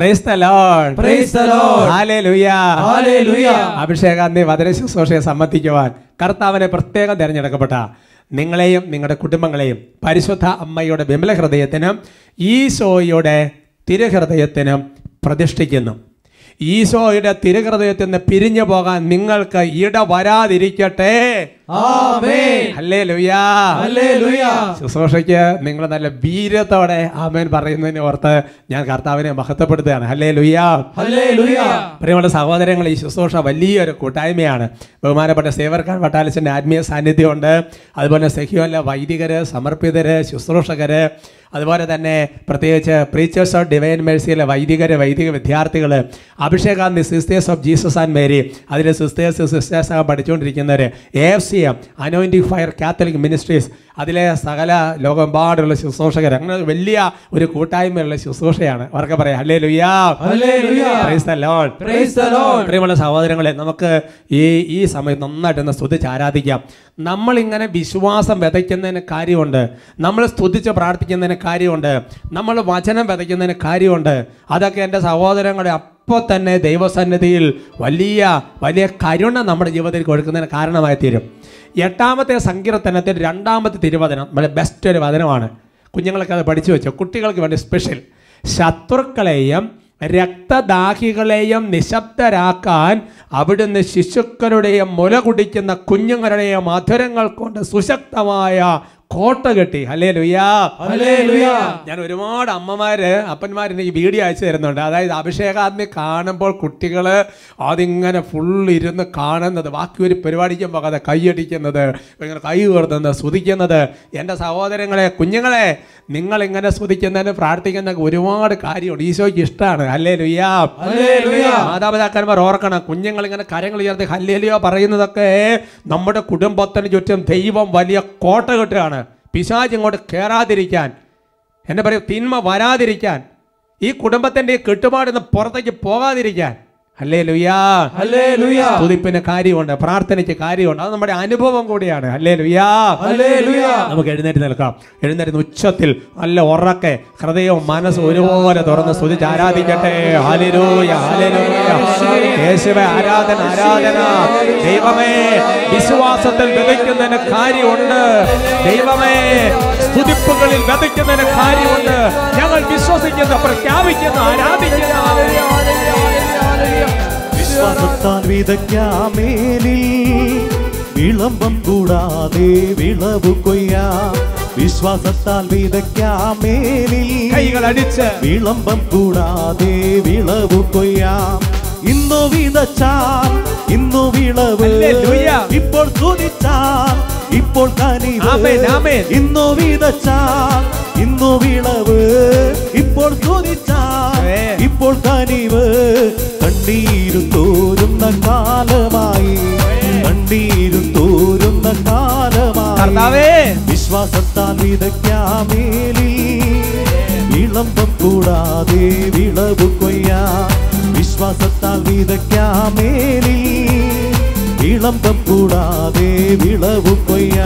Praise the Lord Praise the Lord. Hallelujah Hallelujah. അഭിഷേകാന്തി വചന ശുശ്രൂഷയെ സംബന്ധിക്കുവാൻ കർത്താവിനെ പ്രത്യേകം തിരഞ്ഞെടുക്കപ്പെട്ട നിങ്ങളെയും നിങ്ങളുടെ കുടുംബങ്ങളെയും പരിശുദ്ധ അമ്മയുടെ വിമല ഹൃദയത്തിനും ഈശോയുടെ തിരുഹൃദയത്തിനും പ്രതിഷ്ഠിക്കുന്നു ഈശോയുടെ തിരുഹൃദയത്തിൽ നിന്ന് പിരിഞ്ഞു പോകാൻ നിങ്ങൾക്ക് ഇട വരാതിരിക്കട്ടെ ആമേൻ. Hallelujah hallelujah. ശുശ്രൂഷയ്ക്ക് നിങ്ങൾ നല്ല വീര്യത്തോടെ ആമേൻ പറയുന്നതിന് ഓർത്ത് ഞാൻ കർത്താവിനെ മഹത്വപ്പെടുത്തുകയാണ് ഹല്ലേ ലുയ്യ ഹല്ലേലൂയ. പ്രിയമുള്ള സഹോദരങ്ങൾ ഈ ശുശ്രൂഷ വലിയൊരു കൂട്ടായ്മയാണ് ബഹുമാനപ്പെട്ട സേവർക്കാൻ വട്ടാലച്ചൻ്റെ ആത്മീയ സാന്നിധ്യമുണ്ട് അതുപോലെ സെഹിയോല വൈദികര് സമർപ്പിതര് ശുശ്രൂഷകര് അതുപോലെ തന്നെ പ്രത്യേകിച്ച് പ്രീച്ചേഴ്സ് ഓഫ് ഡിവൈൻ മേഴ്സിയിലെ വൈദികര് വൈദിക വിദ്യാർത്ഥികൾ അഭിഷേകാന്തി sisters of Jesus and Mary അതിലെ സിസ്റ്റേഴ്സ് സിസ്റ്റേഴ്സ് ഒക്കെ പഠിച്ചുകൊണ്ടിരിക്കുന്നവർ A F C M anointing fire Catholic ministries അതിലെ സകല ലോകമെമ്പാടുള്ള ശുശ്രൂഷകർ അങ്ങനെ വലിയ ഒരു കൂട്ടായ്മയുള്ള ശുശ്രൂഷയാണ് അവർക്ക് പറയാം hallelujah hallelujah. Praise the Lord. Praise the Lord. പ്രിയമുള്ള സഹോദരങ്ങളെ നമുക്ക് ഈ ഈ സമയത്ത് നന്നായിട്ടൊന്ന് സ്തുതിച്ച് ആരാധിക്കാം നമ്മളിങ്ങനെ വിശ്വാസം വിതയ്ക്കുന്നതിന് കാര്യമുണ്ട് നമ്മൾ സ്തുതിച്ച് പ്രാർത്ഥിക്കുന്നതിന് കാര്യമുണ്ട് നമ്മൾ വചനം വിതയ്ക്കുന്നതിന് കാര്യമുണ്ട് അതൊക്കെ എൻ്റെ സഹോദരങ്ങളെ അപ്പോൾ തന്നെ ദൈവസന്നിധിയിൽ വലിയ വലിയ കരുണ നമ്മുടെ ജീവിതത്തിൽ കൊടുക്കുന്നതിന് കാരണമായി തീരും എട്ടാമത്തെ സങ്കീർത്തനത്തിൽ രണ്ടാമത്തെ തിരുവചനം നമ്മുടെ ബെസ്റ്റ് ഒരു വചനമാണ് കുഞ്ഞുങ്ങളൊക്കെ അത് പഠിച്ചു വെച്ചു കുട്ടികൾക്ക് വേണ്ടി സ്പെഷ്യൽ ശത്രുക്കളെയും രക്തദാഹികളെയും നിശബ്ദരാക്കാൻ അവിടുന്ന് ശിശുക്കളുടെയും മുല കുടിക്കുന്ന കുഞ്ഞുങ്ങളുടെയും മധുരങ്ങൾ കൊണ്ട് സുശക്തമായ കോട്ട കെട്ടി ഹലേ ലുയാ ഹല്ലേലൂയ. ഞാൻ ഒരുപാട് അമ്മമാര് അപ്പന്മാര് എനിക്ക് വീഡിയോ അയച്ചു തരുന്നുണ്ട് അതായത് അഭിഷേകാഗ്നി കാണുമ്പോൾ കുട്ടികൾ അതിങ്ങനെ ഫുൾ ഇരുന്ന് കാണുന്നത് ബാക്കി ഒരു പരിപാടിക്കും പോകാതെ കൈയടിക്കുന്നത് ഇങ്ങനെ കൈ ഉയർത്തുന്നത് സ്തുതിക്കുന്നത് എൻ്റെ സഹോദരങ്ങളെ കുഞ്ഞുങ്ങളെ നിങ്ങൾ ഇങ്ങനെ സ്തുതിക്കുന്നതിന് പ്രാർത്ഥിക്കുന്ന ഒരുപാട് കാര്യമുണ്ട് ഈശോയ്ക്ക് ഇഷ്ടമാണ് ഹല്ലേ ലുയ്യാ ഹല്ലേലൂയ. മാതാപിതാക്കന്മാർ ഓർക്കണം കുഞ്ഞുങ്ങൾ ഇങ്ങനെ കരങ്ങൾ ഉയർത്തി ഹല്ലേലിയോ പറയുന്നതൊക്കെ നമ്മുടെ കുടുംബത്തിന് ചുറ്റും ദൈവം വലിയ കോട്ട കെട്ടുകയാണ് പിശാച് ഇങ്ങോട്ട് കയറാതിരിക്കാൻ എന്നെ പറയും തിന്മ വരാതിരിക്കാൻ ഈ കുടുംബത്തിന്റെ ഈ കെട്ടുപാടിന്ന് പുറത്തേക്ക് പോകാതിരിക്കാൻ അല്ലേ ലുയാ ഹല്ലേലൂയ. തുതിപ്പിന് കാര്യമുണ്ട് പ്രാർത്ഥനയ്ക്ക് കാര്യമുണ്ട് അത് നമ്മുടെ അനുഭവം കൂടിയാണ് അല്ലേ ലുയാ ഹല്ലേലൂയ. നമുക്ക് എഴുന്നേറ്റ് നിൽക്കാം എഴുന്നേറ്റ് ഉച്ചത്തിൽ നല്ല ഉറക്കെ ഹൃദയവും മനസ്സും ഒരുപോലെ തുറന്ന് സ്തുതിച്ച് ആരാധിക്കട്ടെ ഹല്ലേലൂയ ഹല്ലേലൂയ യേശുവേ ആരാധന ആരാധന ദൈവമേ വിശ്വാസത്തിൽ വിതയ്ക്കുന്നതിന് കാര്യമുണ്ട് ദൈവമേ സ്തുതിപ്പുകളിൽ വിതയ്ക്കുന്നതിന് കാര്യമുണ്ട് ഞങ്ങൾ വിശ്വസിക്കുന്ന പ്രഖ്യാപിക്കുന്ന ആരാധിക്കുന്ന വിശ്വാസത്താൽ വിതയ്ക്കാമേലിൽ വിളംബം കൂടാതെ വിളവ് കൊയ്യാം വിശ്വാസത്താൽ വിതയ്ക്കാമേലിൽ കൈകൾ അടിച്ച് വിളംബം കൂടാതെ വിളവ് കൊയ്യാം ഇന്നു വിതച്ചാൽ ഇന്നു വിളവ് ഹല്ലേലൂയ. ഇപ്പോൾ സ്തുതിച്ചാൽ ഇപ്പോൾ കനിവ് ആമേൻ, ആമേൻ. ഇന്നു വിതച്ചാൽ ഇന്നു വിളവ് ഇപ്പോൾ സ്തുതിച്ചാൽ അതെ. ഇപ്പോൾ കനിവ് കണ്ണീരും തോരുന്ന കാലമായി കണ്ണീരും തോരുന്ന കാലമായി കർത്താവേ വിശ്വാസത്താൽ വിതയ്ക്കാമേലി വിളംബം കൂടാതെ വിളവ് കൊയ്യാ വിശ്വാസത്താൽ വിതയ്ക്കാമേലി വിളംബം കൂടാതെ വിളവ് കൊയ്യാ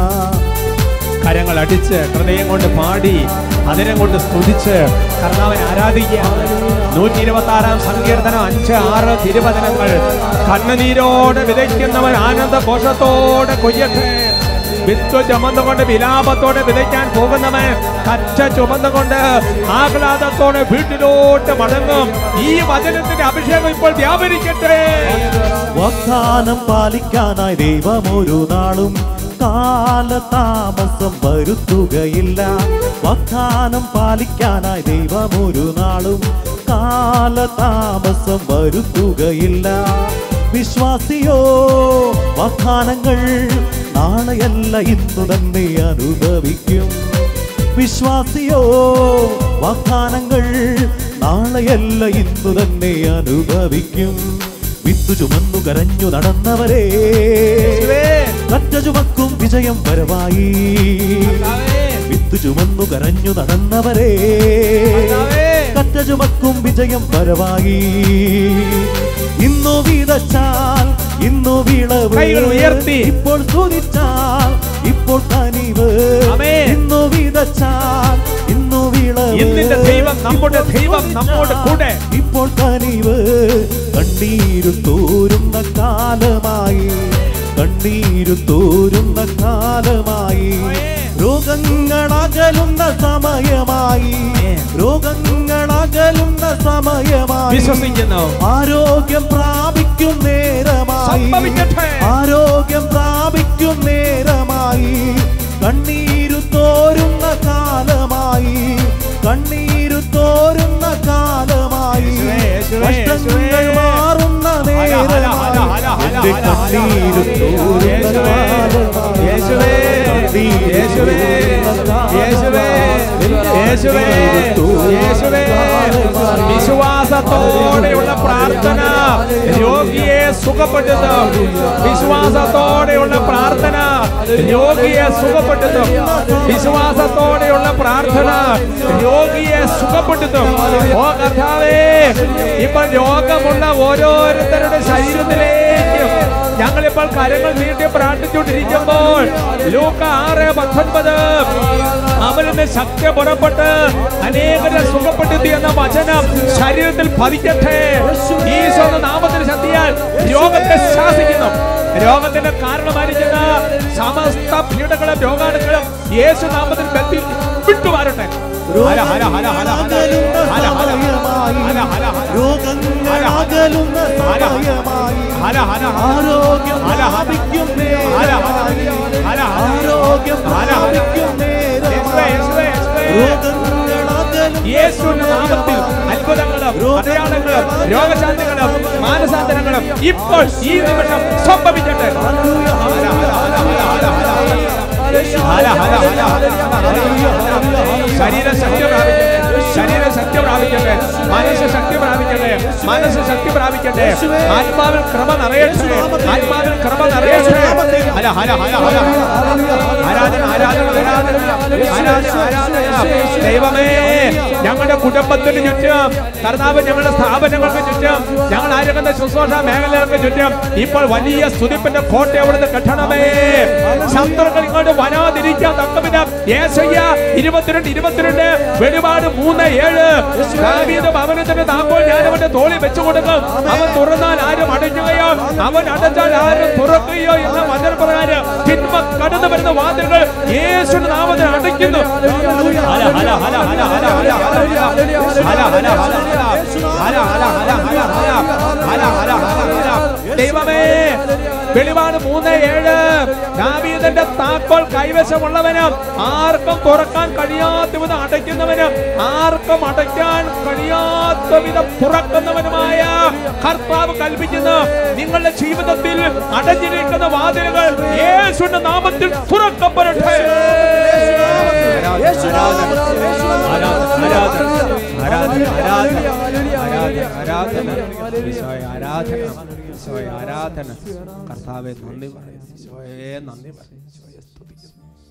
കരങ്ങൾ അടിച്ച് ഹൃദയം കൊണ്ട് പാടി അതിനെ കൊണ്ട് സ്തുതിച്ച് കർത്താവിനെ ആരാധിക്കുക നൂറ്റി ഇരുപത്തി ആറാം സങ്കീർത്തനം അഞ്ച് ആറ് തിരുവചനങ്ങൾ കണ്ണുനീരോടെ വിതയ്ക്കുന്നവൻ ആനന്ദ ഘോഷത്തോടെ കൊയ്യട്ടെ വിത്ത് ചുമന്നുകൊണ്ട് വിലാപത്തോടെ വിതയ്ക്കാൻ പോകുന്നവൻ കച്ച ചുമന്നുകൊണ്ട് ആഹ്ലാദത്തോടെ വീട്ടിലോട്ട് മടങ്ങും ഈ വചനത്തിന്റെ അഭിഷേകം ഇപ്പോൾ വ്യാപരിക്കട്ടെ വാഗ്ദാനം പാലിക്കാനായി ദൈവം ഒരു നാളും കാലതാമസം വരുത്തുകയില്ല വാഗ്ദാനം പാലിക്കാനായി ദൈവം ഒരു നാളും കാലതാമസം വരുത്തുകയില്ല വിശ്വാസിയോ വാഗ്ദാനങ്ങൾ നാളെയല്ല ഇന്നു തന്നെ അനുഭവിക്കും വിശ്വാസിയോ വാഗ്ദാനങ്ങൾ നാളെയല്ല ഇന്നു തന്നെ അനുഭവിക്കും വിത്തു ചുമന്നു കരഞ്ഞു നടന്നവരെ കറ്റ ചുമക്കും വിജയം വരവായി വിത്തു ചുമന്നു കരഞ്ഞു നടന്നവരെ കറ്റ ചുമക്കും വിജയം വരവായി ഇന്നു വിതച്ചാൽ ഇന്നു വിളവ് കൈകൾ ഉയർത്തി. ഇപ്പോൾ സ്തുതിച്ചാൽ ഇപ്പോൾ കനിവ് ആമേൻ. ഇന്നു വിതച്ചാൽ ഇന്നു വിളവ് ഇന്നിന്റെ ദൈവം നമ്മുടെ ദൈവം നമ്മോട് കൂടെ ഇപ്പോൾ കനിവ് കണ്ണീരു തോരുന്ന കാലമായി കണ്ണീരു തോരുന്ന കാലമായി രോഗങ്ങളകലുന്ന സമയമായി രോഗങ്ങളകലുന്ന സമയമായി വിശ്വസിക്കുന്നു ആരോഗ്യം പ്രാപിക്കും നേരമായി സംഭവിക്കട്ടെ. ആരോഗ്യം പ്രാപിക്കും നേരമായി കണ്ണീരു തോരുന്ന കാലമായി കണ്ണീരു തോരുന്ന കാലമായി യേശുവേ, യേശുവേ, കഷ്ടങ്ങൾ യേശുവേ. മാറുന്ന ഹല, ഹല, ഹല, ഹല, ഹല, നേരമായി എന്റെ ഹല, ഹല, കണ്ണീരു തോരുന്ന യേശുവേ, കാലമായി യേശുവേ, കണ്ണീരു യേശുവേ, തോരുന്ന യേശുവേ, കാലമായി. യേശുവേ, യേശുവേ, വിശ്വാസത്തോടെയുള്ള പ്രാർത്ഥന രോഗിയെ സുഖപ്പെടുത്തും വിശ്വാസത്തോടെയുള്ള പ്രാർത്ഥന രോഗിയെ സുഖപ്പെടുത്തും വിശ്വാസത്തോടെയുള്ള പ്രാർത്ഥന രോഗിയെ സുഖപ്പെടുത്തും ഓ കർത്താവേ ഇപ്പോൾ രോഗമുള്ള ഓരോരുത്തരുടെ ശരീരത്തിലേക്ക് ഞങ്ങളിപ്പോൾ കരങ്ങൾ നീട്ടി പ്രാർത്ഥിച്ചുകൊണ്ടിരിക്കുമ്പോൾ ലൂക്ക ആറ് പത്തൊൻപത് അവരിൽ നിന്ന് ശക്തി പുറപ്പെട്ട് അനേകരെ സുഖപ്പെടുത്തി എന്ന വചനം ശരീരത്തിൽ പതിക്കട്ടെ ഈശോ എന്ന നാമത്തിന് ശക്തിയാൽ രോഗത്തെ ശാസിക്കുന്നു രോഗത്തിന്റെ കാരണമായിരിക്കുന്ന സമസ്ത പീഡകളും രോഗാണുക്കളും യേശു നാമത്തിൽ ബന്ധി വിട്ടുമാറട്ടെ ഹല ഹല ഹല ഹല ഹല ഹല ഹല ഹല ഹല ഹല രോഗങ്ങൾ അകലുന്ന സമയമായി ഹല ഹല ആരോഗ്യം ഹല ഹല പ്രാപിക്കും ഹല ഹല നേരമായി ഹല ഹല ആരോഗ്യം ഹല ഹല പ്രാപിക്കും യേശുവേ, യേശുവേ, നേരമായി യേശുവേ. രോഗങ്ങൾ അകലുന്ന യേശുവിന്റെ നാമത്തിൽ അത്ഭുതങ്ങളും അടയാളങ്ങളും രോഗശാന്തികളും മാനസാന്തരങ്ങളും ഇപ്പോൾ ഈ നിമിഷം സംഭവിക്കട്ടെ ഹല, ഹല, ഹല, ഹല, ഹല, ഹല, ഹല. ഹല, ഹല, ഹല, ഹല, ഹല, ഹല. ശരീര ശക്തി പ്രാപിക്കട്ടെ ശരീര ശക്തി പ്രാപിക്കട്ടെ മനസ്സ് ശക്തി പ്രാപിക്കട്ടെ മനസ്സ് ശക്തി പ്രാപിക്കട്ടെ ആത്മാവിൽ ക്രമ നിറയട്ടെ ആത്മാവിൽ ക്രമ നിറയട്ടെ ഹല ഹല ഹല ഹല ആരാധന ആരാധന ആരാധന ആരാധന ആരാധന ദൈവമേ ഞങ്ങളുടെ കുടുംബത്തിന് ചുറ്റും കർത്താവ് ഞങ്ങളുടെ സ്ഥാപനങ്ങൾക്ക് ചുറ്റും ഞങ്ങൾ ആരംഭിക്കുന്ന ശുശ്രൂഷ മേഖലകൾക്ക് ചുറ്റും ഇപ്പോൾ വലിയ സ്തുതിപ്പിന്റെ കോട്ട അവിടുന്ന് കെട്ടണമേ ശത്രുക്കൾ ഇങ്ങോട്ട് വരാതിരിക്കാൻ തക്കവിധം ഏശയ്യ ഇരുപത്തിരണ്ട് ഇരുപത്തിരണ്ട് വെളിപാട് മൂന്ന് ഏഴ് ദാവീദ് ഭവനത്തിന്റെ താക്കോൽ ഞാൻ അവന്റെ തോളിൽ വെച്ചു കൊടുക്കും അവൻ തുറന്നാൽ ആരും അടയ്ക്കുകയോ അവൻ അടച്ചാൽ ആരും തുറക്കുകയോ എന്ന വചനപ്രകാരം തിന്മ കടന്നു വരുന്ന വാതിലുകൾ യേശുവിന്റെ നാമത്തിൽ അടയ്ക്കുന്നു ഹല ഹല ഹല ഹല ഹല ഹല ഹല ഹല ഹല ഹല ഹല ഹല ഹല ഹല ഹല ഹല ഹല ഹല ദൈവമേ വെളിപാട് മൂന്ന് ഏഴ് ദാവീദന്റെ താക്കോൽ കൈവശമുള്ളവനും ആർക്കും തുറക്കാൻ കഴിയാത്ത വിധം അടയ്ക്കുന്നവനും ആർക്കും അടയ്ക്കാൻ കഴിയാത്ത വിധം തുറക്കുന്നവനുമായ കർത്താവ് കൽപ്പിക്കുന്നു നിങ്ങളുടെ ജീവിതത്തിൽ അടഞ്ഞിരിക്കുന്ന വാതിലുകൾ യേശുവിന്റെ നാമത്തിൽ തുറക്കപ്പെടട്ടെ ആരാധന കർത്താവെ നന്ദി പറയുന്നു ഈശോയെ നന്ദി പറയുന്നു ഈശോയെ സ്തുതിക്കുന്നു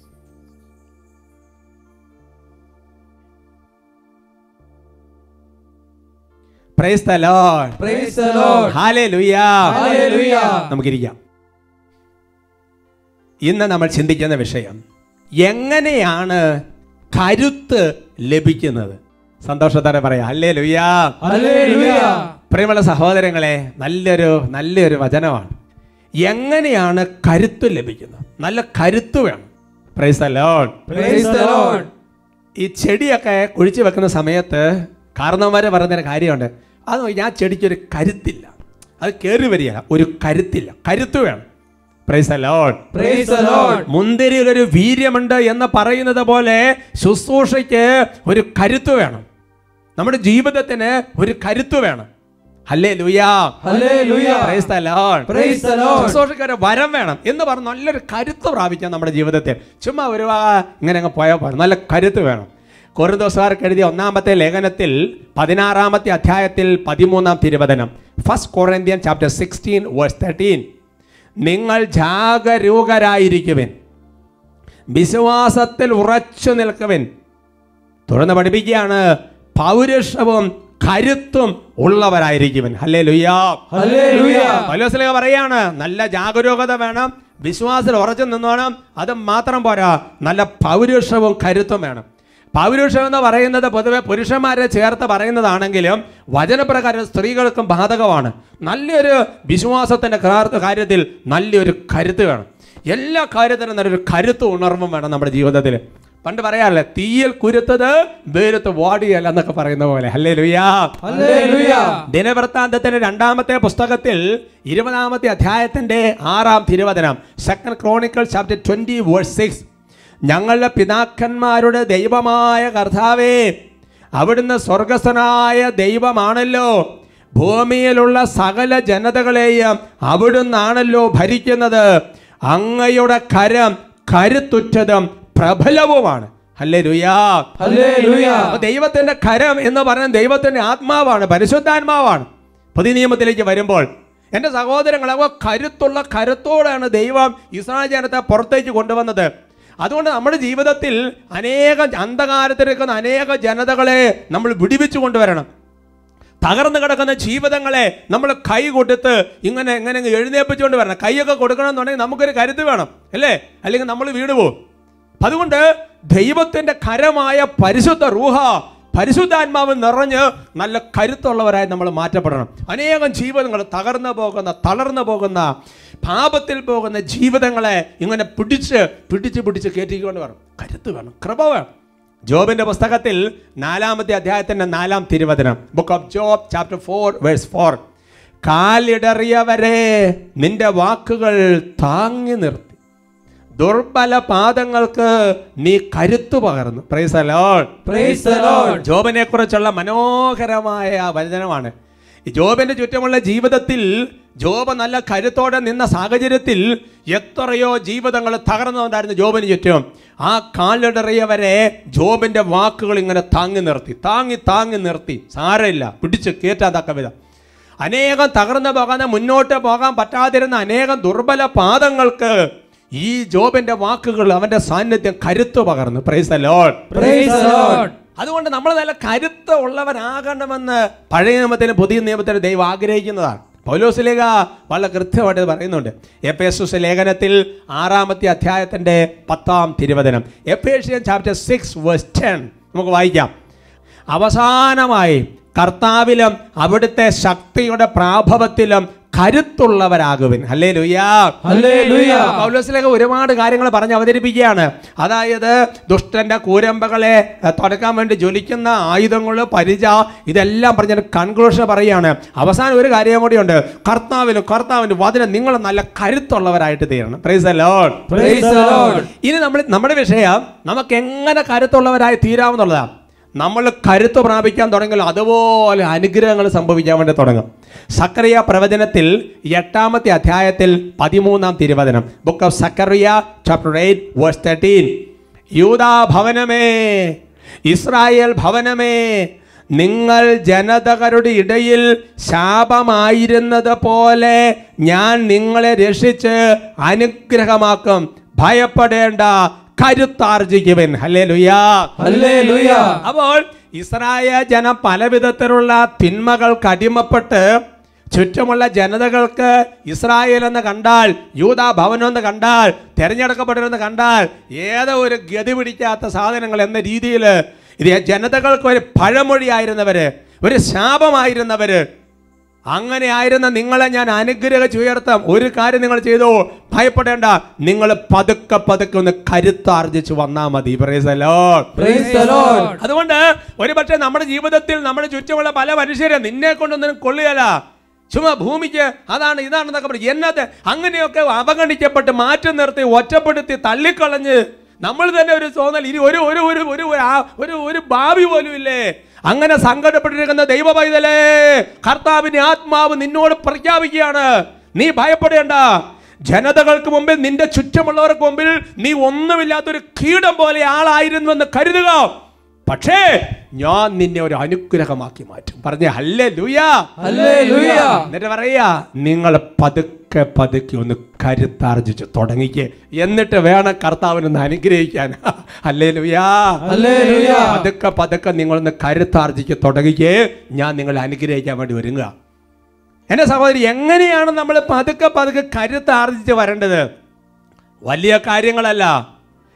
Praise the Lord. Praise the Lord. Hallelujah. Hallelujah. നമുക്കിരിക്കാം ഇന്ന് നമ്മൾ ചിന്തിക്കുന്ന വിഷയം എങ്ങനെയാണ് കരുത്ത് ലഭിക്കുന്നത് സന്തോഷത്തോടെ പറയാം അല്ലേ ലുയ്യാ Hallelujah. പ്രിയമുള്ള സഹോദരങ്ങളെ നല്ലൊരു നല്ലൊരു വചനമാണ് എങ്ങനെയാണ് കരുത്ത് ലഭിക്കുന്നത് നല്ല കരുത്ത് വേണം praise Lord Praise the Lord. ഈ ചെടിയൊക്കെ കുഴിച്ചു വെക്കുന്ന സമയത്ത് കാരണവന്മാരെ പറയുന്നൊരു കാര്യമുണ്ട് അത് നോക്കി ആ ചെടിക്കൊരു കരുത്തില്ല അത് കയറി വരികയില്ല ഒരു കരുത്തില്ല കരുത്ത് വേണം praise Lord Praise the Lord. മുന്തിരിയിൽ ഒരു വീര്യമുണ്ട് എന്ന് പറയുന്നത് പോലെ ശുശ്രൂഷയ്ക്ക് ഒരു കരുത്ത് വേണം നമ്മുടെ ജീവിതത്തിന് ഒരു കരുത്ത് വേണം ഹല്ലേ ലുയാ Hallelujah. Praise the Lord. Praise the Lord. ശുശ്രൂഷയ്ക്ക് ഒരു വരം വേണം എന്ന് പറഞ്ഞ് നല്ലൊരു കരുത്ത് പ്രാപിക്കാം നമ്മുടെ ജീവിതത്തിൽ ചുമ്മാ ഒരു വാ ഇങ്ങനെ അങ്ങ് പോയാൽ പോരാ നല്ല കരുത്ത് വേണം കൊറിന്തോസുകാർക്ക് എഴുതിയ ഒന്നാമത്തെ ലേഖനത്തിൽ പതിനാറാമത്തെ അധ്യായത്തിൽ പതിമൂന്നാം തിരുവചനം first Corinthian chapter sixteen verse thirteen നിങ്ങൾ ജാഗരൂകരായിരിക്കുവിൻ വിശ്വാസത്തിൽ ഉറച്ചു നിൽക്കുവിൻ തുടർന്ന് പഠിപ്പിക്കുകയാണ് പൗരുഷവും കരുത്തും ഉള്ളവരായിരിക്കുവൻ ഹല്ലേ ലുയ്യാ Hallelujah. പൗലോസ്ലേഖ പറയാണ് നല്ല ജാഗരൂകത വേണം വിശ്വാസത്തിൽ ഉറച്ചു നിന്നോണം അത് മാത്രം പോരാ നല്ല പൗരുഷവും കരുത്തും വേണം പൗരുഷം എന്ന് പറയുന്നത് പൊതുവെ പുരുഷന്മാരെ ചേർത്ത് പറയുന്നതാണെങ്കിലും വചനപ്രകാരം സ്ത്രീകൾക്കും ബാധകമാണ് നല്ലൊരു വിശ്വാസത്തിൻ്റെ കാര്യത്തിൽ നല്ലൊരു കരുത്ത് വേണം എല്ലാ കാര്യത്തിനും നല്ലൊരു കരുത്ത് ഉണർവും വേണം നമ്മുടെ ജീവിതത്തിൽ പണ്ട് പറയാറില്ലേ തീയിൽ കുരുത്തത് വേരത്ത് വാടിയല്ല എന്നൊക്കെ പറയുന്ന പോലെ അല്ലേ ലുയാ ഹല്ലേലൂയ ദിനവൃത്താന്തത്തിന്റെ രണ്ടാമത്തെ പുസ്തകത്തിൽ ഇരുപതാമത്തെ അധ്യായത്തിന്റെ ആറാം തിരുവചനം second Chronicle chapter twenty verse six ഞങ്ങളുടെ പിതാക്കന്മാരുടെ ദൈവമായ കർത്താവേ അവിടുന്ന് സ്വർഗസ്ഥനായ ദൈവമാണല്ലോ ഭൂമിയിലുള്ള സകല ജനതകളെയും അവിടുന്നാണല്ലോ ഭരിക്കുന്നത് അങ്ങയുടെ കരം കരുത്തുറ്റതും പ്രബലവുമാണ് അല്ലേ രുയാ ഹല്ലേലൂയ അപ്പൊ ദൈവത്തിന്റെ കരം എന്ന് പറയുന്നത് ദൈവത്തിന്റെ ആത്മാവാണ് പരിശുദ്ധാത്മാവാണ് പുതിയ നിയമത്തിലേക്ക് വരുമ്പോൾ എൻ്റെ സഹോദരങ്ങൾ അവ കരുത്തുള്ള കരുത്തോടാണ് ദൈവം ഇസ്രായേൽ ജനത്തെ പുറത്തേക്ക് കൊണ്ടുവന്നത് അതുകൊണ്ട് നമ്മുടെ ജീവിതത്തിൽ അനേകം അന്ധകാരത്തിലിരിക്കുന്ന അനേക ജനതകളെ നമ്മൾ വിടിവിച്ചു കൊണ്ടുവരണം തകർന്നു കിടക്കുന്ന ജീവിതങ്ങളെ നമ്മൾ കൈ കൊടുത്ത് ഇങ്ങനെ എങ്ങനെ അങ്ങ് എഴുന്നേപ്പിച്ചുകൊണ്ട് വരണം കൈയൊക്കെ കൊടുക്കണം എന്നുണ്ടെങ്കിൽ നമുക്കൊരു കരുത്ത് വേണം അല്ലേ അല്ലെങ്കിൽ നമ്മൾ വീട് പോകും അതുകൊണ്ട് ദൈവത്തിന്റെ കരമായ പരിശുദ്ധ റൂഹ പരിശുദ്ധാത്മാവ് നിറഞ്ഞ് നല്ല കരുത്തുള്ളവരായി നമ്മൾ മാറ്റപ്പെടണം അനേകം ജീവിതങ്ങൾ തകർന്നു പോകുന്ന തളർന്നു പോകുന്ന പാപത്തിൽ പോകുന്ന ജീവിതങ്ങളെ ഇങ്ങനെ പിടിച്ച് പിടിച്ച് പിടിച്ച് കയറ്റിക്കൊണ്ട് വേണം കരുത്ത് വേണം കൃപ വേണം ജോബിന്റെ പുസ്തകത്തിൽ നാലാമത്തെ അധ്യായത്തിന്റെ നാലാം തിരുവചനം book of Job chapter four verse four കാലിടറിയവരെ നിന്റെ വാക്കുകൾ താങ്ങി നിർത്തി ദുർബല പാദങ്ങൾക്ക് നീ കരുത്തു പകർന്നു praise alone Praise the Lord. ജോബിനെ കുറിച്ചുള്ള മനോഹരമായ വചനമാണ് ഈ ജോബിന്റെ ചുറ്റുമുള്ള ജീവിതത്തിൽ ജോബ് നല്ല കരുത്തോടെ നിന്ന സാഹചര്യത്തിൽ എത്രയോ ജീവിതങ്ങൾ തകർന്നുണ്ടായിരുന്നു ജോബിന് ചുറ്റും ആ കാലിടറിയവരെ ജോബിന്റെ വാക്കുകൾ ഇങ്ങനെ താങ്ങി നിർത്തി താങ്ങി താങ്ങി നിർത്തി സാരമില്ല പിടിച്ച് കയറ്റാത്തക്ക വിധം അനേകം തകർന്നു പോകാൻ മുന്നോട്ട് പോകാൻ പറ്റാതിരുന്ന അനേകം ദുർബല പാദങ്ങൾക്ക് ഈ ജോബിന്റെ വാക്കുകൾ അവന്റെ സാന്നിധ്യം കരുത്തു പകർന്നു praise Lord Praise the Lord. അതുകൊണ്ട് നമ്മൾ നല്ല കരുത്ത് ഉള്ളവരാകണമെന്ന് പഴയ നിയമത്തിനും പുതിയ നിയമത്തിനും ദൈവം ആഗ്രഹിക്കുന്നതാണ് പൗലോസിലേഖ വളരെ കൃത്യമായിട്ട് ഇത് പറയുന്നുണ്ട് എഫേസുസ് ലേഖനത്തിൽ ആറാമത്തെ അധ്യായത്തിന്റെ പത്താം തിരുവചനം Ephesian chapter six verse ten നമുക്ക് വായിക്കാം അവസാനമായി കർത്താവിലും അവിടുത്തെ ശക്തിയുടെ പ്രാഭവത്തിലും കരുത്തുള്ളവരാകുവിൻ ഹല്ലേ ലുയാ ഹല്ലേലൂയ. പൗലോസിലേക്ക് ഒരുപാട് കാര്യങ്ങൾ പറഞ്ഞ് അവതരിപ്പിക്കുകയാണ് അതായത് ദുഷ്ടന്റെ കൂരമ്പകളെ അഹ്, തുടക്കാൻ വേണ്ടി ജ്വലിക്കുന്ന ആയുധങ്ങൾ പരിച ഇതെല്ലാം പറഞ്ഞ കൺക്ലൂഷൻ പറയുകയാണ് അവസാനം ഒരു കാര്യം കൂടിയുണ്ട് കർത്താവിനും കർത്താവിനും വചനം നിങ്ങൾ നല്ല കരുത്തുള്ളവരായിട്ട് തീരണം praise Lord Praise the Lord. ഇനി നമ്മൾ നമ്മുടെ വിഷയം നമുക്ക് എങ്ങനെ കരുത്തുള്ളവരായി തീരാമെന്നുള്ളതാണ് നമ്മൾ കരുത്ത് പ്രാപിക്കാൻ തുടങ്ങിയാൽ അതുപോലെ അനുഗ്രഹങ്ങൾ സംഭവിക്കാൻ വേണ്ടി തുടങ്ങും സക്കറിയ പ്രവചനത്തിൽ എട്ടാമത്തെ അധ്യായത്തിൽ പതിമൂന്നാം തിരുവചനം book of Zechariah chapter eight verse thirteen യൂതാ ഭവനമേ ഇസ്രായേൽ ഭവനമേ നിങ്ങൾ ജനതകളുടെ ഇടയിൽ ശാപമായിരുന്നത് പോലെ ഞാൻ നിങ്ങളെ രക്ഷിച്ച് അനുഗ്രഹമാക്കും ഭയപ്പെടേണ്ട കരുത്താർജിക്കുവൻ ഹല്ലേ ലുയാ ഹല്ലേലൂയ. അപ്പോൾ ഇസ്രായേൽ ജനം പല വിധത്തിലുള്ള തിന്മകൾക്ക് അടിമപ്പെട്ട് ചുറ്റുമുള്ള ജനതകൾക്ക് ഇസ്രായേൽ എന്ന് കണ്ടാൽ യൂതാ ഭവനം എന്ന് കണ്ടാൽ തെരഞ്ഞെടുക്കപ്പെട്ടവരെന്ന് കണ്ടാൽ ഏതോ ഒരു ഗതി പിടിക്കാത്ത സാധനങ്ങൾ എന്ന രീതിയിൽ ഇത് ജനതകൾക്ക് ഒരു പഴമൊഴിയായിരുന്നവര് ഒരു ശാപമായിരുന്നവര് അങ്ങനെ ആയിരുന്ന നിങ്ങളെ ഞാൻ അനുഗ്രഹിച്ച് ഉയർത്താം ഒരു കാര്യം നിങ്ങൾ ചെയ്തു ഭയപ്പെടേണ്ട നിങ്ങൾ പതുക്കെ പതുക്കെ ഒന്ന് കരുത്താർജിച്ച് വന്നാൽ മതി Praise the Lord. Praise the Lord. അതുകൊണ്ട് ഒരു പക്ഷേ നമ്മുടെ ജീവിതത്തിൽ നമ്മുടെ ചുറ്റുമുള്ള പല മനുഷ്യരെ നിന്നെ കൊണ്ടൊന്നും കൊള്ളുകയല്ല ചുമ്മാ ഭൂമിക്ക് അതാണ് ഇതാണെന്നൊക്കെ പറയും എന്നത് അങ്ങനെയൊക്കെ അവഗണിക്കപ്പെട്ട് മാറ്റി നിർത്തി ഒറ്റപ്പെടുത്തി തള്ളിക്കളഞ്ഞ് നമ്മൾ തന്നെ ഒരു തോന്നൽ ഇനി ഒരു ഒരു ഒരു ഒരു ഒരു ആ- ഒരു ഒരു ഭാവി പോലും ഇല്ലേ അങ്ങനെ സങ്കടപ്പെട്ടിരിക്കുന്ന ദൈവ പൈതലേ കർത്താവിന്റെ ആത്മാവ് നിന്നോട് പ്രഖ്യാപിക്കുകയാണ് നീ ഭയപ്പെടേണ്ട ജനതകൾക്ക് മുമ്പിൽ നിന്റെ ചുറ്റുമുള്ളവർക്ക് മുമ്പിൽ നീ ഒന്നുമില്ലാത്തൊരു കീടം പോലെ ആളായിരുന്നുവെന്ന് കരുതുക പക്ഷേ ഞാൻ നിന്നെ ഒരു അനുഗ്രഹമാക്കി മാറ്റും പറഞ്ഞ ഹല്ലേ ലൂയാ ഹല്ലേലൂയ. എന്നിട്ട് പറയാ നിങ്ങൾ പതുക്കെ പതുക്കെ ഒന്ന് കരുത്താർജിച്ച് തുടങ്ങിക്ക് എന്നിട്ട് വേണം കർത്താവിനൊന്ന് അനുഗ്രഹിക്കാൻ അല്ലേ ലുയാ ഹല്ലേലൂയ. പതുക്കെ പതുക്കെ നിങ്ങളൊന്ന് കരുത്താർജിക്ക് തുടങ്ങിക്ക് ഞാൻ നിങ്ങളെ അനുഗ്രഹിക്കാൻ വേണ്ടി ഒരുങ്ങുക എന്റെ സഹോദരി എങ്ങനെയാണ് നമ്മൾ പതുക്കെ പതുക്കെ കരുത്താർജിച്ച് വരേണ്ടത് വലിയ കാര്യങ്ങളല്ല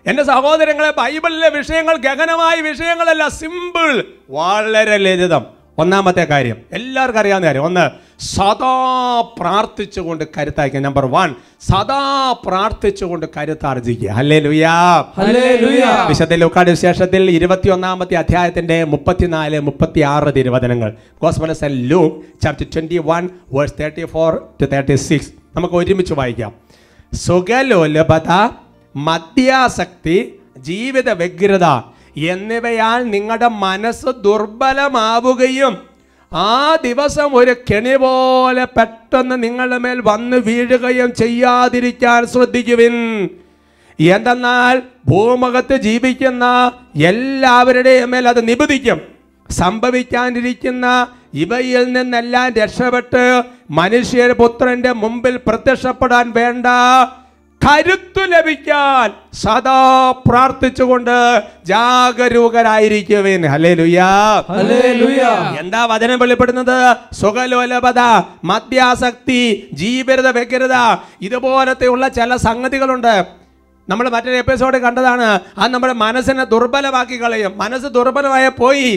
എൻ്റെ സഹോദരങ്ങളെ ബൈബിളിലെ വിഷയങ്ങൾ ഗഹനമായ വിഷയങ്ങളല്ല സിമ്പിൾ വളരെ ലളിതം ഒന്നാമത്തെ കാര്യം എല്ലാവർക്കും അറിയാവുന്ന കാര്യം ഒന്ന് സദാ പ്രാർത്ഥിച്ചുകൊണ്ട് കരുത്താക്കുക നമ്പർ വൺ സദാ പ്രാർത്ഥിച്ചുകൊണ്ട് കരുത്താർജിക്കുക അല്ലേ ലുയാ ഹല്ലേലൂയ വിശുദ്ധ ലൂക്കാട് വിശേഷത്തിൽ ഇരുപത്തിയൊന്നാമത്തെ അധ്യായത്തിന്റെ മുപ്പത്തിനാല് മുപ്പത്തി ആറ് തിരുവചനങ്ങൾ ഗോസ്മലസ് Luke chapter twenty one verse thirty four to thirty six നമുക്ക് ഒരുമിച്ച് വായിക്കാം സുഖലോലഭത മദ്യാസക്തി ജീവിത വ്യഗ്രത എന്നിവയാൽ നിങ്ങളുടെ മനസ്സ് ദുർബലമാവുകയും ആ ദിവസം ഒരു കെണി പോലെ പെട്ടെന്ന് നിങ്ങളുടെ മേൽ വന്ന് വീഴുകയും ചെയ്യാതിരിക്കാൻ ശ്രദ്ധിക്കുവിൻ എന്തെന്നാൽ ഭൂമുഖത്ത് ജീവിക്കുന്ന എല്ലാവരുടെയും മേൽ അത് നിബന്ധിക്കും സംഭവിക്കാനിരിക്കുന്ന ഇവയിൽ നിന്നെല്ലാം രക്ഷപ്പെട്ട് മനുഷ്യർ പുത്രന്റെ മുമ്പിൽ പ്രത്യക്ഷപ്പെടാൻ വേണ്ട കരുത്തു ലഭിക്കാൻ സദാ പ്രാർത്ഥിച്ചുകൊണ്ട് ജാഗരൂകരായിരിക്കുവിൻ ഹലേ ലുയാ ഹല്ലേലൂയ എന്താ വചനം വെളിപ്പെടുന്നത് സുഖലോലപത മദ്യാസക്തി ജീവരത വ്യഗ്രത ഇതുപോലത്തെയുള്ള ചില സംഗതികളുണ്ട് നമ്മൾ മറ്റൊരു എപ്പിസോഡ് കണ്ടതാണ് അത് നമ്മുടെ മനസ്സിനെ ദുർബലമാക്കി കളയും മനസ്സ് ദുർബലമായ പോയി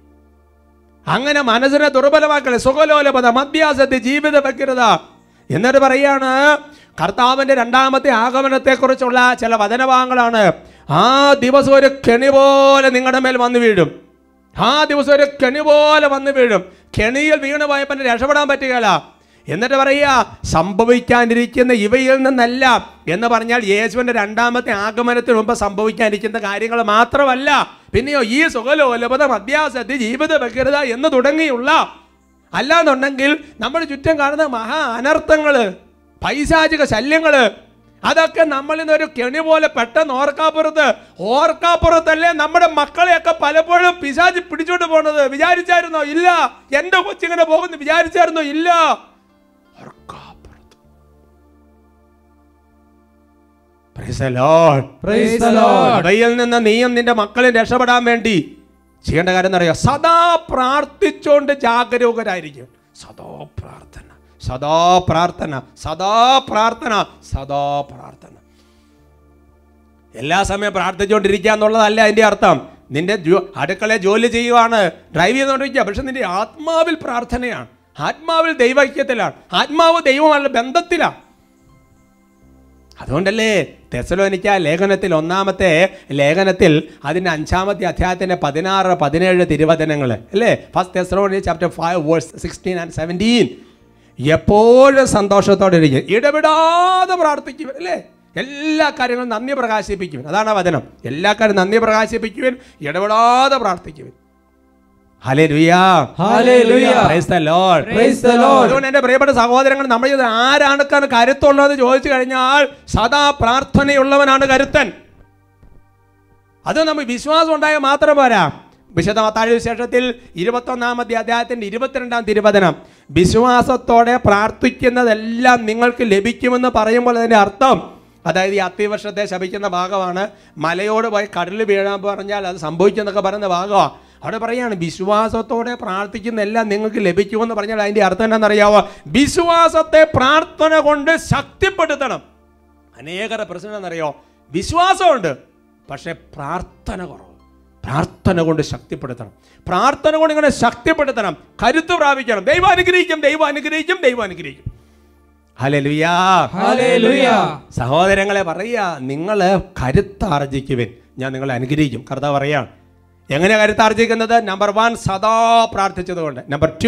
അങ്ങനെ മനസ്സിനെ ദുർബലമാക്കളെ സുഖലോലപത മദ്യാസക്തി ജീവിത വ്യഗ്രത എന്നിട്ട് പറയാണ് കർത്താവിന്റെ രണ്ടാമത്തെ ആഗമനത്തെക്കുറിച്ചുള്ള ചില വചനഭാഗങ്ങളാണ് ആ ദിവസം ഒരു കെണി പോലെ നിങ്ങളുടെ മേൽ വന്നു വീഴും ആ ദിവസം ഒരു കെണി പോലെ വന്നു വീഴും കെണിയിൽ വീണ് പോയപ്പോൾ രക്ഷപ്പെടാൻ പറ്റുകയില്ല എന്നിട്ട് പറയുക സംഭവിക്കാനിരിക്കുന്ന ഇവയിൽ നിന്നല്ല എന്ന് പറഞ്ഞാൽ യേശുവിന്റെ രണ്ടാമത്തെ ആഗമനത്തിന് മുമ്പ് സംഭവിക്കാനിരിക്കുന്ന കാര്യങ്ങൾ മാത്രമല്ല പിന്നെയോ ഈ സുഖലോലപത മധ്യാസത്തി ജീവിത വ്യഗ്രത എന്ന് തുടങ്ങിയുള്ള അല്ലാന്നുണ്ടെങ്കിൽ നമ്മുടെ ചുറ്റും കാണുന്ന മഹാ അനർത്ഥങ്ങള് പൈശാചിക ശല്യങ്ങള് അതൊക്കെ നമ്മളിൽ നിന്ന് ഒരു കെണി പോലെ പെട്ടെന്ന് ഓർക്കാപ്പുറത്ത് ഓർക്കാപ്പുറത്തല്ലേ നമ്മുടെ മക്കളെയൊക്കെ പലപ്പോഴും പിശാചി പിടിച്ചോണ്ട് പോണത് വിചാരിച്ചായിരുന്നോ ഇല്ല എന്റെ കൊച്ചിങ്ങനെ പോകുന്നു വിചാരിച്ചായിരുന്നോ ഇല്ല ഓർക്കാപ്പുറത്ത് Praise the Lord. Praise the Lord. ഇവയിൽ നിന്ന് നീയും നിന്റെ മക്കളും രക്ഷപ്പെടാൻ വേണ്ടി ചെയ്യേണ്ട കാര്യം എന്നറിയാം സദാ പ്രാർത്ഥിച്ചുകൊണ്ട് ജാഗരൂകരായിരിക്കും സദാ പ്രാർത്ഥന സദാ പ്രാർത്ഥന സദാ പ്രാർത്ഥന സദാ പ്രാർത്ഥന എല്ലാ സമയം പ്രാർത്ഥിച്ചുകൊണ്ടിരിക്കുക എന്നുള്ളതല്ല അതിന്റെ അർത്ഥം നിന്റെ ജോ- അടുക്കളയിൽ ജോലി ചെയ്യുവാണ് ഡ്രൈവ് ചെയ്തുകൊണ്ടിരിക്കുക പക്ഷെ നിന്റെ ആത്മാവിൽ പ്രാർത്ഥനയാണ് ആത്മാവിൽ ദൈവൈക്യത്തിലാണ് ആത്മാവ് ദൈവമുള്ള ബന്ധത്തിലാണ് അതുകൊണ്ടല്ലേ തെസലോനിക്ക ലേഖനത്തിൽ ഒന്നാമത്തെ ലേഖനത്തിൽ അതിൻ്റെ അഞ്ചാമത്തെ അധ്യായത്തിൻ്റെ പതിനാറ് പതിനേഴ് തിരുവചനങ്ങൾ അല്ലേ first Thessalonians chapter five verse sixteen and seventeen എപ്പോഴും സന്തോഷത്തോടെ ഇരിക്കും ഇടപെടാതെ പ്രാർത്ഥിക്കും അല്ലേ എല്ലാ കാര്യങ്ങളും നന്ദി പ്രകാശിപ്പിക്കും അതാണ് ആ വചനം എല്ലാ കാര്യം നന്ദി പ്രകാശിപ്പിക്കുവാൻ ഇടപെടാതെ പ്രാർത്ഥിക്കുവാൻ ഹലേ ലുയാ Hallelujah. Praise the Lord. Praise the Lord. അതുകൊണ്ട് എൻ്റെ പ്രിയപ്പെട്ട സഹോദരങ്ങൾ നമ്മൾ ഇത് ആരാണ് ക- കരുത്തുള്ളതെന്ന് ചോദിച്ചു കഴിഞ്ഞാൽ സദാ പ്രാർത്ഥനയുള്ളവനാണ് കരുത്തൻ അത് നമ്മൾ വിശ്വാസം ഉണ്ടായാൽ മാത്രം പോരാ വിശുദ്ധ മത്താഴ വിശേഷത്തിൽ ഇരുപത്തൊന്നാമത്തെ അധ്യായത്തിന്റെ ഇരുപത്തിരണ്ടാം തിരുവചനം വിശ്വാസത്തോടെ പ്രാർത്ഥിക്കുന്നതെല്ലാം നിങ്ങൾക്ക് ലഭിക്കുമെന്ന് പറയുമ്പോൾ അതിന്റെ അർത്ഥം അതായത് ഈ അത്തിവർഷത്തെ ശപിക്കുന്ന ഭാഗമാണ് മലയോട് പോയി കടലിൽ വീഴാൻ പറഞ്ഞാൽ അത് സംഭവിക്കുന്നൊക്കെ പറയുന്ന ഭാഗമാണ് അവിടെ പറയാണ് വിശ്വാസത്തോടെ പ്രാർത്ഥിക്കുന്ന എല്ലാം നിങ്ങൾക്ക് ലഭിക്കുമെന്ന് പറഞ്ഞാൽ അതിന്റെ അർത്ഥം എന്താണെന്നറിയാവോ വിശ്വാസത്തെ പ്രാർത്ഥന കൊണ്ട് ശക്തിപ്പെടുത്തണം അനേകര പ്രശ്നം എന്നറിയോ വിശ്വാസമുണ്ട് പക്ഷേ പ്രാർത്ഥന കുറവ് പ്രാർത്ഥന കൊണ്ട് ശക്തിപ്പെടുത്തണം പ്രാർത്ഥന കൊണ്ട് ഇങ്ങനെ ശക്തിപ്പെടുത്തണം കരുത്ത് പ്രാപിക്കണം ദൈവം അനുഗ്രഹിക്കും ദൈവം അനുഗ്രഹിക്കും ദൈവം അനുഗ്രഹിക്കും ഹല്ലേലൂയാ Hallelujah. സഹോദരങ്ങളെ പറയുക നിങ്ങൾ കരുത്താർജിക്കുവിൻ ഞാൻ നിങ്ങളെ അനുഗ്രഹിക്കും കർത്താവ് പറയാം എങ്ങനെ കരുത്താർജിക്കുന്നത് നമ്പർ വൺ സദാ പ്രാർത്ഥിച്ചതുകൊണ്ട് നമ്പർ ടു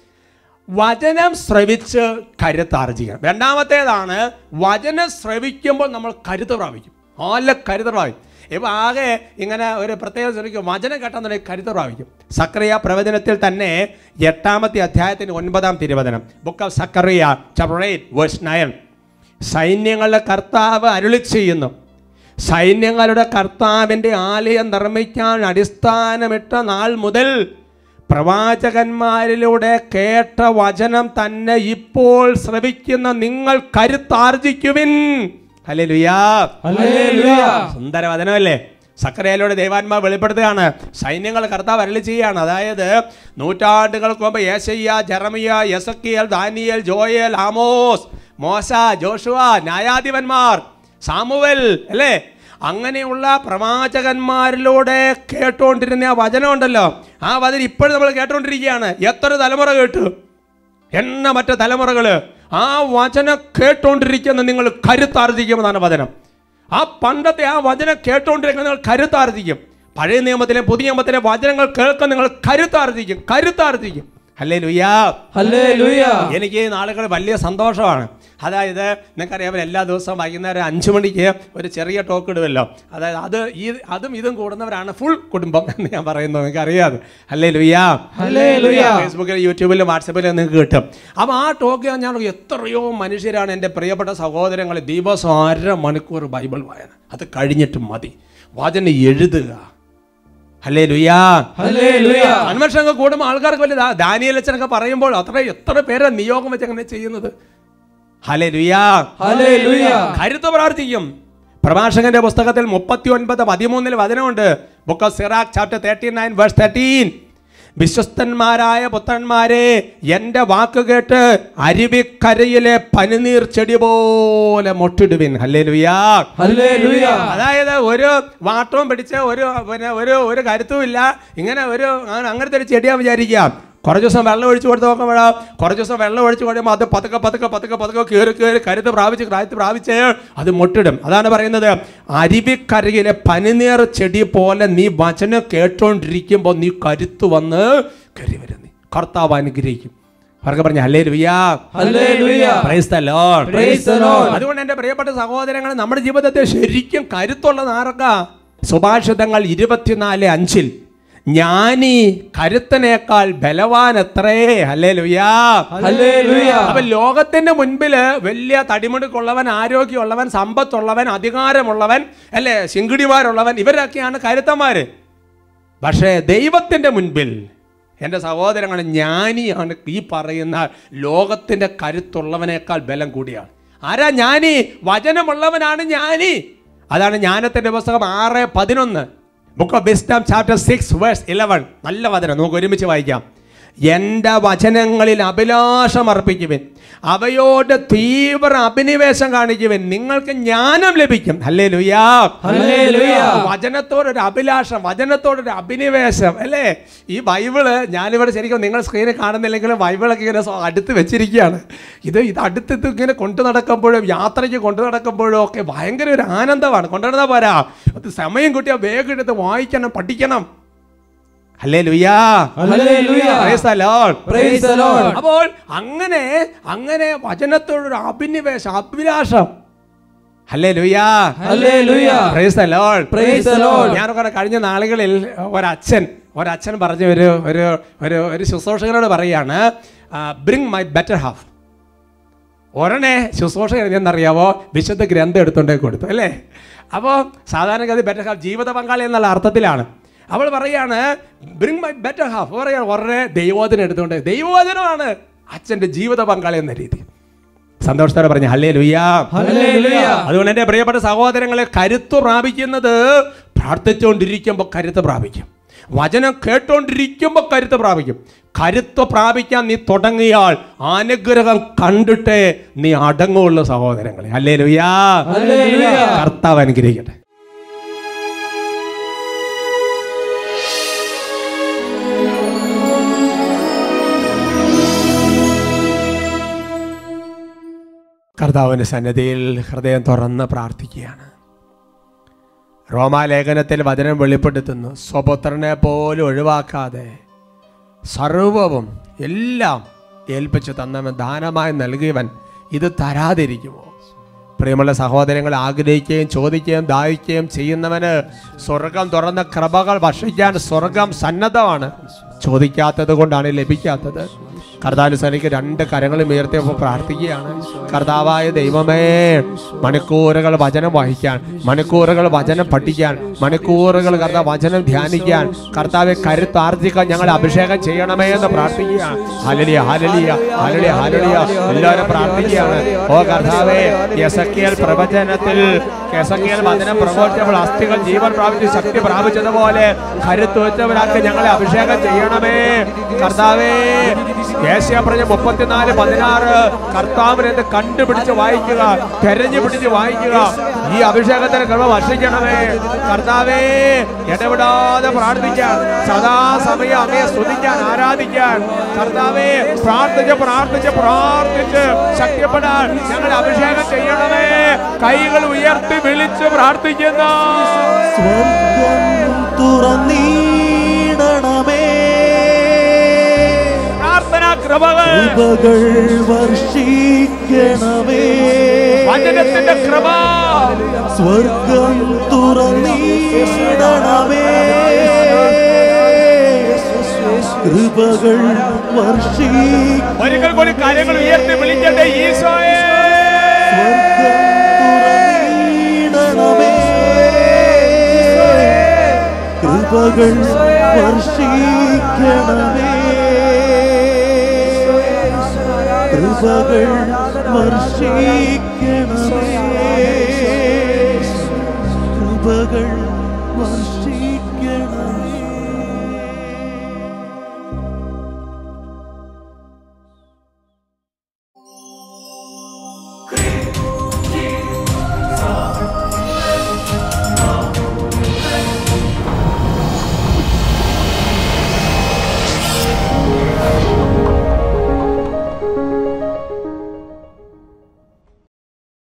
വചനം ശ്രവിച്ച് കരുത്താർജിക്കണം രണ്ടാമത്തേതാണ് വചനം ശ്രവിക്കുമ്പോൾ നമ്മൾ കരുത്ത് പ്രാപിക്കും നല്ല കരുത്ത് പ്രാപിക്കും ഇപ്പം ആകെ ഇങ്ങനെ ഒരു പ്രത്യേക ശ്രമിക്കും വചനം കേട്ടെന്നുണ്ടെങ്കിൽ കരുത്ത് പ്രാപിക്കും സക്രിയ പ്രവചനത്തിൽ തന്നെ എട്ടാമത്തെ അധ്യായത്തിന് ഒൻപതാം തിരുവചനം book of Zechariah chapter eight verse nine സൈന്യങ്ങളുടെ കർത്താവ് അരുളി ചെയ്യുന്നു സൈന്യങ്ങളുടെ കർത്താവിൻ്റെ ആലയം നിർമ്മിക്കാൻ അടിസ്ഥാനമിട്ട നാൾ മുതൽ പ്രവാചകന്മാരിലൂടെ കേട്ട വചനം തന്നെ ഇപ്പോൾ ശ്രവിക്കുന്ന നിങ്ങൾ കരുത്താർജിക്കുവിൻ ഹല്ലേലൂയാ Hallelujah. സുന്ദര വചനമല്ലേ സക്കരയിലൂടെ ദൈവാത്മാ വെളിപ്പെടുത്തുകയാണ് സൈന്യങ്ങൾ കർത്താവ് അരളി ചെയ്യുകയാണ് അതായത് നൂറ്റാണ്ടുകൾക്ക് മുമ്പ് യേശയ്യ ജെറമിയ യസക്കിയൽ ദാനിയൽ ജോയൽ ആമോസ് മോശ ജോഷുവ ന്യായാധിപന്മാർ സാമുവൽ അല്ലേ അങ്ങനെയുള്ള പ്രവാചകന്മാരിലൂടെ കേട്ടുകൊണ്ടിരുന്ന ആ വചനമുണ്ടല്ലോ ആ വചനം ഇപ്പോഴും നമ്മൾ കേട്ടുകൊണ്ടിരിക്കുകയാണ് എത്ര തലമുറ കേട്ടു എണ്ണ മറ്റ തലമുറകൾ ആ വചനം കേട്ടുകൊണ്ടിരിക്കുന്ന നിങ്ങൾ കരുത്താർജിക്കുമെന്നാണ് വചനം ആ പണ്ടത്തെ ആ വചനം കേട്ടുകൊണ്ടിരിക്കുന്ന നിങ്ങൾ കരുത്താർജിക്കും പഴയ നിയമത്തിലെ പുതിയ നിയമത്തിലെ വചനങ്ങൾ കേൾക്കാൻ നിങ്ങൾ കരുത്താർജിക്കും കരുത്താർജിക്കും അല്ലേ ലുയ്യാ ഹല്ലേലൂയ എനിക്ക് ഈ നാളുകൾ വലിയ സന്തോഷമാണ് അതായത് നിങ്ങൾക്കറിയാം എല്ലാ ദിവസവും വൈകുന്നേരം അഞ്ച് മണിക്ക് ഒരു ചെറിയ ടോക്ക് ഇടുമല്ലോ അതായത് അത് ഈ അതും ഇതും കൂടുന്നവരാണ് ഫുൾ കുടുംബം എന്ന് ഞാൻ പറയുന്നത് നിങ്ങൾക്ക് അറിയാതെ അല്ലേ ലുയ്യാ ഹല്ലേലൂയ. ഫേസ്ബുക്കിൽ യൂട്യൂബിലും വാട്സപ്പിലും നിങ്ങൾക്ക് കിട്ടും അപ്പോൾ ആ ടോക്ക് ഞാൻ എത്രയോ മനുഷ്യരാണ് എൻ്റെ പ്രിയപ്പെട്ട സഹോദരങ്ങൾ ദിവസം അര മണിക്കൂർ ബൈബിൾ വായന അത് കഴിഞ്ഞിട്ട് മതി വചനം എഴുതുക അല്ലേ ലുയ്യാ ഹല്ലേലൂയ കൺവെൻഷൻ കൂടുമ്പോൾ ആൾക്കാർക്ക് വലിയ ദാ- ദാനിയേൽ അച്ഛനൊക്കെ പറയുമ്പോൾ അത്ര എത്ര പേരെ നിയോഗം വെച്ച് അങ്ങനെ ചെയ്യുന്നത് ഹലേ ലുയാ ഹല്ലേലൂയ കരുത്ത് പ്രാർത്ഥിക്കും പ്രഭാഷകന്റെ പുസ്തകത്തിൽ മുപ്പത്തി ഒൻപത് പതിമൂന്നിൽ വചനമുണ്ട് book of Sirach chapter thirty nine verse thirteen വിശ്വസ്തന്മാരായ പുത്രന്മാരെ എൻ്റെ വാക്ക് കേട്ട് അരുവിക്കരയിലെ പനിനീർ ചെടി പോലെ മൊട്ടിടുവിൻ ഹല്ലേ ലുയാ ഹല്ലേലൂയ അതായത് ഒരു വാട്ടവും പിടിച്ച് ഒരു പിന്നെ ഒരു ഒരു കരുത്തും ഇല്ല ഇങ്ങനെ ഒരു അങ്ങനെ- അങ്ങനത്തെ ഒരു ചെടിയാ വിചാരിക്കാം കുറച്ച് ദിവസം വെള്ളം ഒഴിച്ചു കൊടുത്ത് നോക്കുമ്പോഴാ കുറച്ച് ദിവസം വെള്ളം ഒഴിച്ചു കൊടുക്കുമ്പോൾ അത് പതുക്കെ പതുക്കെ പതുക്കെ പതുക്കെ കയറി കയറി കരുത്ത് പ്രാപിച്ച് കരുത്ത് പ്രാപിച്ച് അത് മുട്ടിടും അതാണ് പറയുന്നത് അരുവിക്കരയിലെ പനിനീർ ചെടി പോലെ നീ വചനം കേട്ടോണ്ടിരിക്കുമ്പോൾ നീ കരുത്ത് വന്ന് കയറി വരും നീ കർത്താവ് അനുഗ്രഹിക്കും അവർക്ക് പറഞ്ഞു hallelujah hallelujah Praise the Lord. Praise the Lord. അതുകൊണ്ട് എൻ്റെ പ്രിയപ്പെട്ട സഹോദരങ്ങൾ നമ്മുടെ ജീവിതത്തെ ശരിക്കും കരുത്തുള്ളത് ആർക്കാ സുഭാഷിതങ്ങൾ ഇരുപത്തിനാല് അഞ്ചിൽ ജ്ഞാനി കരുത്തനേക്കാൾ ബലവാൻ എത്രേ അല്ലേ ലുയാ ഹല്ലേലൂയ അപ്പൊ ലോകത്തിന്റെ മുൻപില് വലിയ തടിമുടുക്കുള്ളവൻ ആരോഗ്യമുള്ളവൻ സമ്പത്തുള്ളവൻ അധികാരമുള്ളവൻ അല്ലേ ശിങ്കിടിമാരുള്ളവൻ ഇവരൊക്കെയാണ് കരുത്തന്മാര് പക്ഷേ ദൈവത്തിന്റെ മുൻപിൽ എൻ്റെ സഹോദരങ്ങൾ ജ്ഞാനിയാണ് ഈ പറയുന്ന ലോകത്തിന്റെ കരുത്തുള്ളവനേക്കാൾ ബലം കൂടിയാണ് ആരാ ജ്ഞാനി വചനമുള്ളവനാണ് ജ്ഞാനി അതാണ് ജ്ഞാനത്തിന്റെ പുസ്തകം ആറ് പതിനൊന്ന് book of wisdom chapter six verse eleven നല്ല വചനം നമുക്ക് ഒരുമിച്ച് വായിക്കാം എൻ്റെ വചനങ്ങളിൽ അഭിലാഷം അർപ്പിക്കുവിൻ അവയോട് തീവ്ര അഭിനിവേശം കാണിക്കുവിൻ നിങ്ങൾക്ക് ജ്ഞാനം ലഭിക്കും അല്ലേ ലുയാ ഹല്ലേലൂയ. വചനത്തോടൊരു അഭിലാഷം വചനത്തോടൊരു അഭിനിവേശം അല്ലേ ഈ ബൈബിള് ഞാനിവിടെ ശരിക്കും നിങ്ങൾ സ്ക്രീനിൽ കാണുന്നില്ലെങ്കിലും ബൈബിളൊക്കെ ഇങ്ങനെ സ്വ- അടുത്ത് വെച്ചിരിക്കുകയാണ് ഇത് ഇത് അടുത്ത് ഇങ്ങനെ കൊണ്ടു നടക്കുമ്പോഴും യാത്രയ്ക്ക് കൊണ്ടു നടക്കുമ്പോഴും ഒക്കെ ഭയങ്കര ഒരു ആനന്ദമാണ് കൊണ്ടുവരുന്ന പോരാ അത് സമയം കിട്ടിയാൽ വേഗം എടുത്ത് വായിക്കണം പഠിക്കണം അല്ലേ ലുയാ hallelujah Praise the Lord. Praise the Lord. അപ്പോൾ അങ്ങനെ അങ്ങനെ വചനത്തോടൊരു അഭിനിവേശം അഭിലാഷം അല്ലേ ലുയാ hallelujah Praise the Lord. Praise the Lord. ഞാനൊക്കെ കഴിഞ്ഞ നാളുകളിൽ ഒരച്ഛൻ ഒരച്ഛൻ പറഞ്ഞ ഒരു ഒരു ഒരു ഒരു ശുശ്രൂഷകനോട് പറയാണ് ബ്രിങ് മൈ ബെറ്റർ ഹാഫ് ഒരെണ്ണെ ശുശ്രൂഷകൻ എന്നറിയാവോ വിശുദ്ധ ഗ്രന്ഥം എടുത്തുകൊണ്ടേ കൊടുത്തു അല്ലേ അപ്പോൾ സാധാരണഗതി ബെറ്റർ ഹാഫ് ജീവിത പങ്കാളി എന്നുള്ള അർത്ഥത്തിലാണ് അവൾ പറയാണ് ബ്രിങ് മൈ ബെറ്റർ ഹാഫ് പറയാണ് ഒരെണ്ണെ ദൈവോധനം എടുത്തുകൊണ്ട് ദൈവോധനമാണ് അച്ഛൻ്റെ ജീവിത പങ്കാളി എന്ന രീതി സന്തോഷത്തോടെ പറഞ്ഞു ഹല്ലേ ലുയ്യാ ഹല്ലേലൂയ അതുകൊണ്ട് എൻ്റെ പ്രിയപ്പെട്ട സഹോദരങ്ങളെ കരുത്ത് പ്രാപിക്കുന്നത് പ്രാർത്ഥിച്ചുകൊണ്ടിരിക്കുമ്പോൾ കരുത്ത് പ്രാപിക്കും വചനം കേട്ടോണ്ടിരിക്കുമ്പോൾ കരുത്ത് പ്രാപിക്കും കരുത്ത് പ്രാപിക്കാൻ നീ തുടങ്ങിയാൽ അനുഗ്രഹം കണ്ടിട്ടേ നീ അടങ്ങുള്ളൂ സഹോദരങ്ങളെ അല്ലേ ലുയാ ഹല്ലേലൂയ. കർത്താവ് അനുഗ്രഹിക്കട്ടെ കർത്താവിൻ്റെ സന്നദ്ധിയിൽ ഹൃദയം തുറന്ന് പ്രാർത്ഥിക്കുകയാണ് റോമാലേഖനത്തിൽ വചനം വെളിപ്പെടുത്തുന്നു സ്വപുത്രനെ പോലും ഒഴിവാക്കാതെ സർവവും എല്ലാം ഏൽപ്പിച്ചു തന്നവൻ ദാനമായി നൽകിയവൻ ഇത് തരാതിരിക്കുമോ പ്രിയമുള്ള സഹോദരങ്ങൾ ആഗ്രഹിക്കുകയും ചോദിക്കുകയും ദാഹിക്കുകയും ചെയ്യുന്നവന് സ്വർഗം തുറന്ന കൃപകൾ ഭക്ഷിക്കാൻ സ്വർഗം സന്നദ്ധമാണ് ചോദിക്കാത്തത് കൊണ്ടാണ് ലഭിക്കാത്തത് കർത്താനുസരിക്ക് രണ്ട് കരങ്ങളും ഉയർത്തിയപ്പോൾ പ്രാർത്ഥിക്കുകയാണ് കർത്താവായ ദൈവമേ മണിക്കൂറുകൾ വചനം വായിക്കാൻ മണിക്കൂറുകൾ വചനം പഠിക്കാൻ മണിക്കൂറുകൾ കർത്താവ് വചനം ധ്യാനിക്കാൻ കർത്താവെ കരുത്താർജിക്കാൻ ഞങ്ങൾ അഭിഷേകം ചെയ്യണമേ എന്ന് പ്രാർത്ഥിക്കുകയാണ് ഹലലിയ ഹലലിയ ഹലലിയ ഹലലിയ എല്ലാവരും പ്രാർത്ഥിക്കുകയാണ് ഓ കർത്താവേ യെസക്കിയൽ പ്രവചനത്തിൽ യെസക്കിയൽ വചനം പ്രബോധിച്ചപ്പോൾ അസ്ഥികൾ ജീവൻ പ്രാപിച്ച് ശക്തി പ്രാപിച്ചതുപോലെ കരുത്ത് വെച്ചവരാക്കി ഞങ്ങളെ അഭിഷേകം ചെയ്യണമേ കർത്താവേ ഏഷ്യ പറഞ്ഞ മുപ്പത്തിനാല് പതിനാറ് കർത്താവിനെന്ന് കണ്ടുപിടിച്ച് വായിക്കുക തെരഞ്ഞു പിടിച്ച് വായിക്കുക ഈ അഭിഷേകത്തിന് കൃപ വർഷിക്കണമേ കർത്താവേ ഇടപെടാതെ പ്രാർത്ഥിക്കാൻ സദാസമയം അങ്ങയെ സ്തുതിക്കാൻ ആരാധിക്കാൻ കർത്താവേ പ്രാർത്ഥിച്ച് പ്രാർത്ഥിച്ച് പ്രാർത്ഥിച്ച് ശക്തിപ്പെടാൻ ഞങ്ങൾ അഭിഷേകം ചെയ്യണമേ കൈകൾ ഉയർത്തി വിളിച്ച് പ്രാർത്ഥിക്കുന്ന സ്വർഗം തുറന്നീടണമേ പ്രാർത്ഥനാ കൃപകൾ കൃപകൾ വർഷിക്കണമേ വചനത്തിന്റെ കൃപ സ്വർഗം തുറന്നീടണമേ കൃപകൾ വർഷിക്കണമേ ഒരിക്കൽ കൂടി കാര്യങ്ങൾ ഉയർത്തി വിളിക്കട്ടെ ഈശോയെ കൃപകൾ വർഷിക്കണമേ കൃപകൾ വർഷിക്കണമേ കൃപകൾ വർഷിക്കണമേ